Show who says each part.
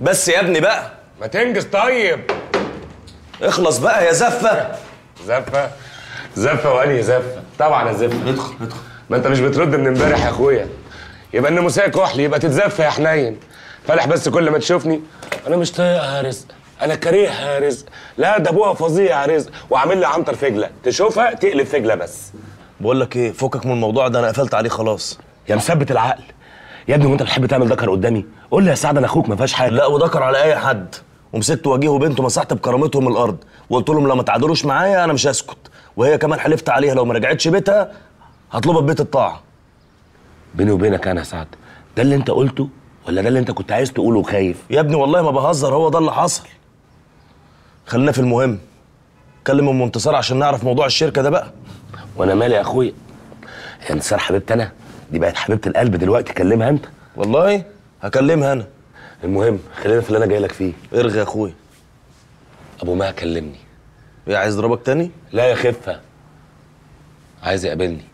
Speaker 1: بس يا ابني بقى
Speaker 2: ما تنجز طيب
Speaker 1: اخلص بقى يا زفه
Speaker 2: زفه زفه وانهي زفه طبعا الزفه
Speaker 1: ادخل ادخل
Speaker 2: ما انت مش بترد من امبارح يا اخويا يبقى الناموسيه كحل يبقى تتزفى يا حنين فالح بس كل ما تشوفني انا مش طايقها يا رزق انا كريهها يا رزق لا ده ابوها فظيع يا رزق وعامل لي عنتر فجله تشوفها تقلب فجله بس
Speaker 1: بقول لك ايه فكك من الموضوع ده انا قفلت عليه خلاص
Speaker 2: يا مثبت العقل يا ابني وانت بتحب تعمل ذكر قدامي قول لي يا سعد انا اخوك ما فيهاش حاجه
Speaker 1: لا وذكر على اي حد ومسكت وجيه وبنته مسحت بكرامتهم الارض وقلت لهم لو ما تعادلوش معايا انا مش هسكت وهي كمان حلفت عليها لو ما رجعتش بيتها هطلبها ببيت الطاعه
Speaker 2: بيني وبينك انا يا سعد ده اللي انت قلته ولا ده اللي انت كنت عايز تقوله وخايف
Speaker 1: يا ابني والله ما بهزر هو ده اللي حصل خلينا في المهم كلم ام انتصار عشان نعرف موضوع الشركه ده بقى
Speaker 2: وانا مالي يا اخويا يا انتصار حبيبتي انا دي بقت حبيبه القلب دلوقتي كلمها انت
Speaker 1: والله هكلمها انا
Speaker 2: المهم خلينا في اللي انا جاي لك فيه
Speaker 1: ارغي يا اخويا
Speaker 2: ابو مها كلمني
Speaker 1: ايه عايز اضربك تاني
Speaker 2: لا يا خفه عايز يقابلني